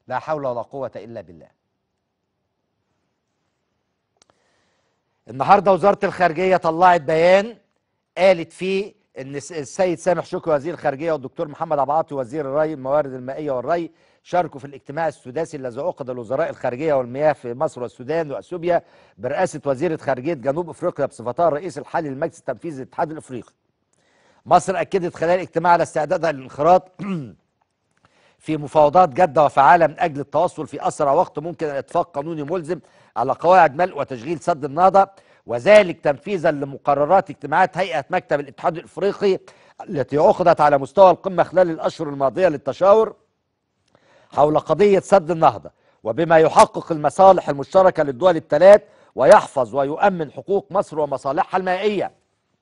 لا حول ولا قوة إلا بالله النهاردة وزارة الخارجية طلعت بيان قالت فيه ان السيد سامح شكري وزير الخارجيه والدكتور محمد عبد العاطي وزير الري الموارد المائيه والري شاركوا في الاجتماع السداسي الذي عقد لوزراء الخارجيه والمياه في مصر والسودان واثيوبيا برئاسه وزيره خارجيه جنوب افريقيا بصفتها الرئيس الحالي للمجلس التنفيذي للاتحاد الافريقي. مصر اكدت خلال الاجتماع على استعدادها للانخراط في مفاوضات جاده وفعاله من اجل التوصل في اسرع وقت ممكن اتفاق قانوني ملزم على قواعد ملء وتشغيل سد النهضه وذلك تنفيذا لمقررات اجتماعات هيئه مكتب الاتحاد الافريقي التي عقدت على مستوى القمه خلال الاشهر الماضيه للتشاور حول قضيه سد النهضه وبما يحقق المصالح المشتركه للدول الثلاث ويحفظ ويؤمن حقوق مصر ومصالحها المائيه.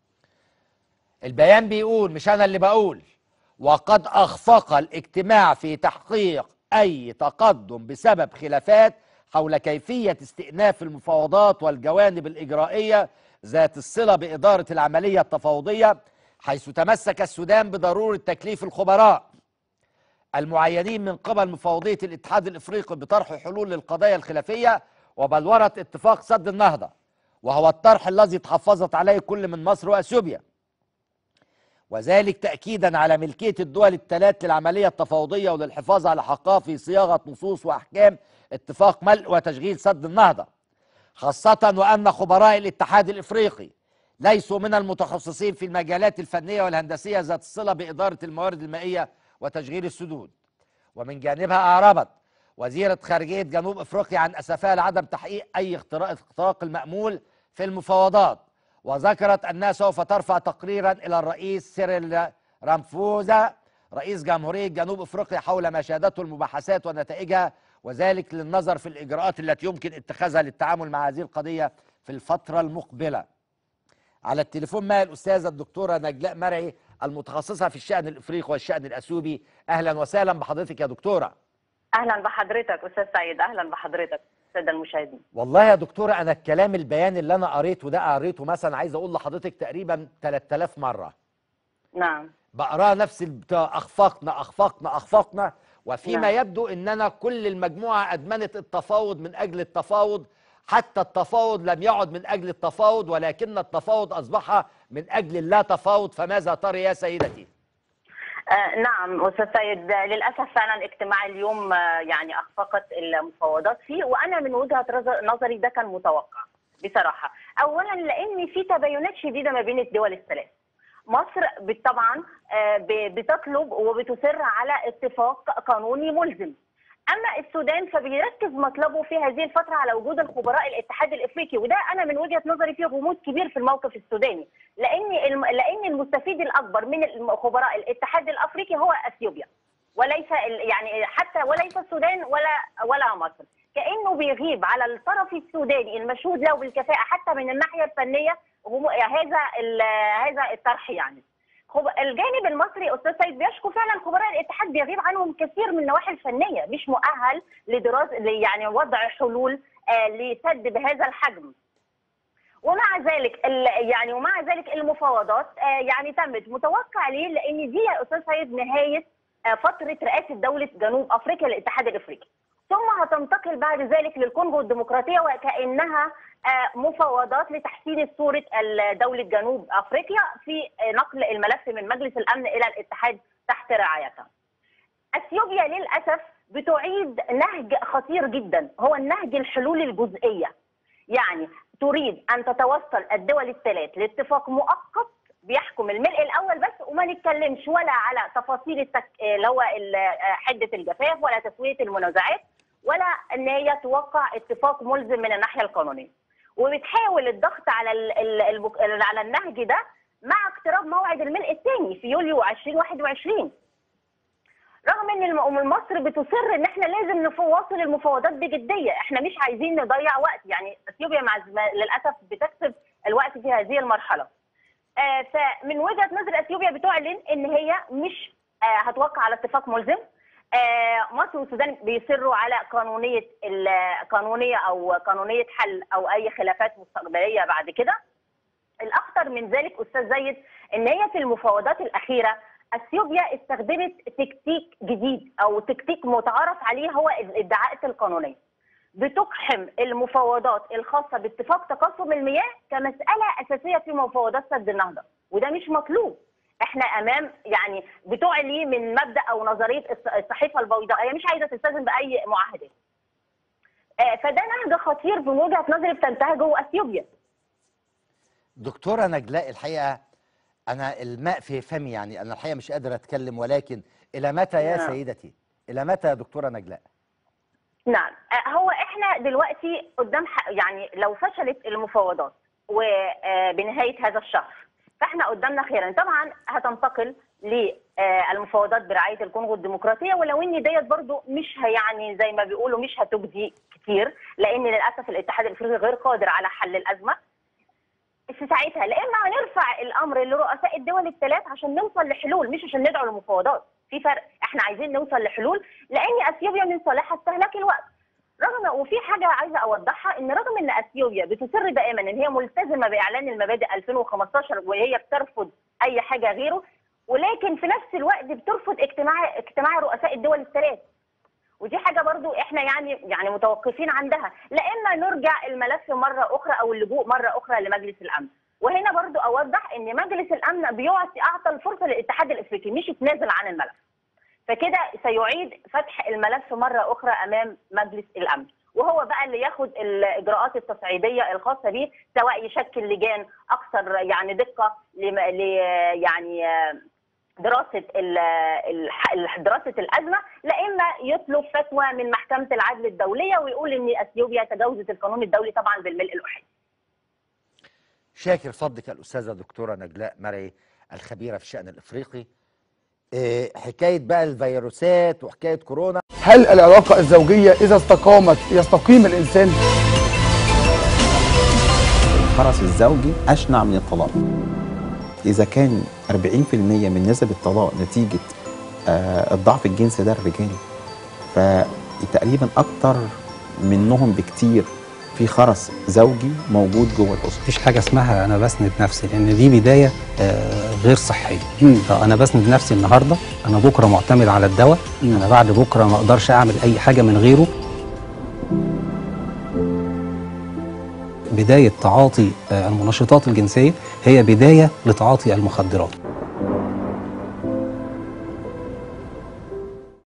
البيان بيقول مش انا اللي بقول وقد اخفق الاجتماع في تحقيق اي تقدم بسبب خلافات حول كيفية استئناف المفاوضات والجوانب الإجرائية ذات الصلة بإدارة العملية التفاوضية حيث تمسك السودان بضرورة تكليف الخبراء المعينين من قبل مفوضية الاتحاد الإفريقي بطرح حلول للقضايا الخلافية وبلورة اتفاق سد النهضة وهو الطرح الذي تحفظت عليه كل من مصر وأثيوبيا وذلك تأكيدا على ملكية الدول الثلاث للعملية التفاوضية وللحفاظ على حقها في صياغة نصوص وأحكام اتفاق ملء وتشغيل سد النهضة خاصة وأن خبراء الاتحاد الإفريقي ليسوا من المتخصصين في المجالات الفنية والهندسية ذات الصلة بإدارة الموارد المائية وتشغيل السدود ومن جانبها أعربت وزيرة خارجية جنوب أفريقيا عن أسفها لعدم تحقيق أي اختراق المأمول في المفاوضات وذكرت أنها سوف ترفع تقريرا إلى الرئيس سيريل رامفوزا رئيس جمهورية جنوب أفريقيا حول ما شهدته المباحثات ونتائجها وذلك للنظر في الإجراءات التي يمكن اتخاذها للتعامل مع هذه القضية في الفترة المقبلة على التليفون معي الأستاذة الدكتورة نجلاء مرعي المتخصصة في الشأن الإفريقي والشأن الأثيوبي أهلا وسهلا بحضرتك يا دكتورة اهلا بحضرتك استاذ سعيد اهلا بحضرتك الساده المشاهدين والله يا دكتورة أنا الكلام البيان اللي أنا قريته ده قريته مثلا عايز أقول لحضرتك تقريبا 3000 مرة نعم بقراه نفس البتاع أخفقنا أخفقنا أخفقنا وفيما نعم. يبدو أننا كل المجموعة أدمنت التفاوض من أجل التفاوض حتى التفاوض لم يعد من أجل التفاوض ولكن التفاوض أصبح من أجل اللا تفاوض فماذا ترى يا سيدتي؟ آه نعم استاذ سيد آه، للاسف فعلا اجتماع اليوم آه يعني اخفقت المفاوضات فيه وانا من وجهه رز- نظري ده كان متوقع بصراحه اولا لان في تباينات شديده ما بين الدول الثلاث مصر بت- طبعا آه، ب- بتطلب وبتصر على اتفاق قانوني ملزم اما السودان فبيركز مطلبه في هذه الفتره على وجود الخبراء الاتحاد الافريقي وده انا من وجهه نظري فيه غموض كبير في الموقف السوداني لان الم... لان المستفيد الاكبر من الم- خبراء الاتحاد الافريقي هو اثيوبيا وليس ال... يعني حتى وليس السودان ولا ولا مصر كانه بيغيب على الطرف السوداني المشهود له بالكفاءه حتى من الناحيه الفنيه هم... هذا ال... هذا الطرح يعني خب... الجانب المصري استاذ سيد بيشكو فعلا خبراء الاتحاد بيغيب عنهم كثير من النواحي الفنيه مش مؤهل لدراسه يعني وضع حلول آه لسد بهذا الحجم ومع ذلك ال- يعني ومع ذلك المفاوضات آه، يعني تمت متوقع ليه؟ لان دي يا استاذ سيد نهايه آه، فتره رئاسه دوله جنوب افريقيا للاتحاد الافريقي. ثم هتنتقل بعد ذلك للكونغو الديمقراطيه وكانها آه، مفاوضات لتحسين صوره ال- دوله جنوب افريقيا في آه، نقل الملف من مجلس الامن الى الاتحاد تحت رعايتها. اثيوبيا للاسف بتعيد نهج خطير جدا هو النهج الحلول الجزئيه. يعني تريد ان تتوصل الدول الثلاث لاتفاق مؤقت بيحكم الملء الاول بس وما نتكلمش ولا على تفاصيل التك... اللي هو ال- حده الجفاف ولا تسويه المنازعات ولا ان هي توقع اتفاق ملزم من الناحيه القانونيه. وبتحاول الضغط على ال... ال... البك... على النهج ده مع اقتراب موعد الملء الثاني في يوليو 2021 رغم ان الم- مصر بتصر ان احنا لازم نواصل المفاوضات بجديه، احنا مش عايزين نضيع وقت، يعني اثيوبيا مع الزم- للاسف بتكسب الوقت في هذه المرحله. آه فمن وجهه نظر اثيوبيا بتعلن ان هي مش آه هتوقع على اتفاق ملزم. آه مصر والسودان بيصروا على قانونيه ال- قانونيه او قانونيه حل او اي خلافات مستقبليه بعد كده. الاخطر من ذلك استاذ زيد ان هي في المفاوضات الاخيره اثيوبيا استخدمت تكتيك جديد او تكتيك متعارف عليه هو الادعاءات القانونيه بتقحم المفاوضات الخاصه باتفاق تقاسم المياه كمساله اساسيه في مفاوضات سد النهضه وده مش مطلوب احنا امام يعني بتعلي من مبدا او نظريه الص- الصحيفه البيضاء هي مش عايزه تلتزم باي معاهدات آه، فده نهج خطير من وجهه نظري بتنتهجه اثيوبيا دكتورة نجلاء الحقيقة أنا الماء في فمي يعني أنا الحقيقة مش قادر أتكلم ولكن إلى متى يا نعم. سيدتي؟ إلى متى يا دكتورة نجلاء؟ نعم آه، هو احنا دلوقتي قدام ح- يعني لو فشلت المفاوضات وبنهايه هذا الشهر فاحنا قدامنا خيرا طبعا هتنتقل للمفاوضات برعايه الكونغو الديمقراطيه ولو ان ديت برضو مش ه- يعني زي ما بيقولوا مش هتجدي كتير لان للاسف الاتحاد الافريقي غير قادر على حل الازمه في ساعتها لا اما هنرفع الامر لرؤساء الدول الثلاث عشان نوصل لحلول مش عشان ندعو لمفاوضات في فرق احنا عايزين نوصل لحلول لان اثيوبيا من صالحها استهلاك الوقت رغم وفي حاجه عايزه اوضحها ان رغم ان اثيوبيا بتصر دائما ان هي ملتزمه باعلان المبادئ 2015 وهي بترفض اي حاجه غيره ولكن في نفس الوقت بترفض اجتماع اجتماع رؤساء الدول الثلاث ودي حاجه برضو احنا يعني يعني متوقفين عندها لا اما نرجع الملف مره اخرى او اللجوء مره اخرى لمجلس الامن وهنا برضو اوضح ان مجلس الامن بيعطي اعطى الفرصه للاتحاد الافريقي مش يتنازل عن الملف فكده سيعيد فتح الملف مره اخرى امام مجلس الامن وهو بقى اللي ياخد الاجراءات التصعيديه الخاصه به سواء يشكل لجان اكثر يعني دقه لم- ل يعني آه، دراسه ال- ال- دراسه الازمه لا اما يطلب فتوى من محكمه العدل الدوليه ويقول ان اثيوبيا تجاوزت القانون الدولي طبعا بالملء الاحادي شاكر فضلك الأستاذة دكتورة نجلاء مرعي الخبيرة في الشأن الإفريقي إيه حكاية بقى الفيروسات وحكاية كورونا هل العلاقة الزوجية إذا استقامت يستقيم الإنسان؟ الخرس الزوجي أشنع من الطلاق إذا كان 40% من نسب الطلاق نتيجة آه، الضعف الجنسي ده الرجالي فتقريبا أكتر منهم بكتير في خرس زوجي موجود جوه الأسرة مفيش حاجه اسمها انا بسند نفسي لان دي بدايه آه، غير صحيه مم. فانا بسند نفسي النهارده انا بكره معتمد على الدواء مم. انا بعد بكره ما اقدرش اعمل اي حاجه من غيره بدايه تعاطي آه، المنشطات الجنسيه هي بدايه لتعاطي المخدرات